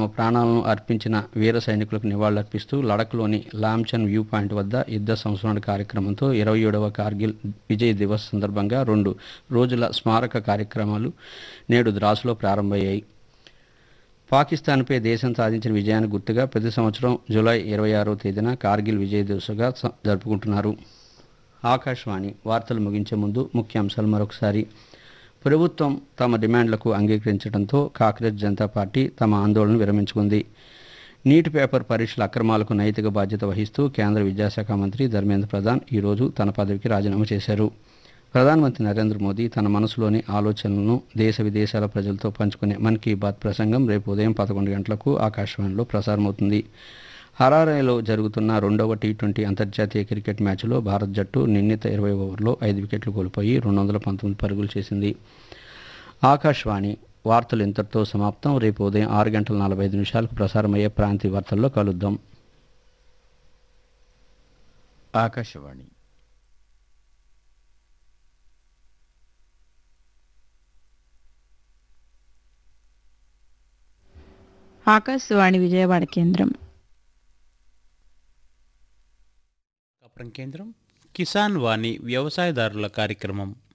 తమ ప్రాణాలను అర్పించిన వీర సైనికులకు నివాళులర్పిస్తూ లడఖ్లోని లాంఛన్ వ్యూ పాయింట్ వద్ద యుద్ధ సంస్మరణ కార్యక్రమంతో ఇరవై ఏడవ కార్గిల్ విజయ్ దివస్ సందర్భంగా రెండు రోజుల స్మారక కార్యక్రమాలు నేడు ద్రాసులో ప్రారంభమయ్యాయి పాకిస్తాన్పై దేశం సాధించిన విజయానికి గుర్తుగా ప్రతి సంవత్సరం జూలై ఇరవై ఆరవ తేదీన కార్గిల్ విజయ్ దివస్గా స- జరుపుకుంటున్నారు ఆకాశవాణి వార్తలు ముగించే ముందు ముఖ్యాంశాలు మరొకసారి ప్రభుత్వం తమ డిమాండ్లకు అంగీకరించడంతో కాంగ్రెస్ జనతా పార్టీ తమ ఆందోళన విరమించుకుంది నీట్ పేపర్ పరీక్షల అక్రమాలకు నైతిక బాధ్యత వహిస్తూ కేంద్ర విద్యాశాఖ మంత్రి ధర్మేంద్ర ప్రధాన్ ఈరోజు తన పదవికి రాజీనామా చేశారు ప్రధానమంత్రి నరేంద్ర మోదీ తన మనసులోని ఆలోచనలను దేశ విదేశాల ప్రజలతో పంచుకునే మన్ కీ బాత్ ప్రసంగం రేపు ఉదయం పదకొండు గంటలకు ఆకాశవాణిలో ప్రసారమవుతుంది హరారేలో జరుగుతున్న రెండవ టీ ట్వంటీ అంతర్జాతీయ క్రికెట్ మ్యాచ్లో భారత్ జట్టు నిర్ణీత ఇరవై ఓవర్లో ఐదు వికెట్లు కోల్పోయి రెండు వందల పంతొమ్మిది పరుగులు చేసింది ఆకాశవాణి వార్తలు ఇంతటితో సమాప్తం రేపు ఉదయం ఆరు గంటల నలభై ఐదు నిమిషాలకు ప్రసారమయ్యే ప్రాంతీయ వార్తల్లో కలుద్దాం ఆకాశవాణి ఆకాశవాణి విజయవాడ కేంద్రం కప్రం కేంద్రం కిసాన్ వాణి వ్యవసాయదారుల కార్యక్రమం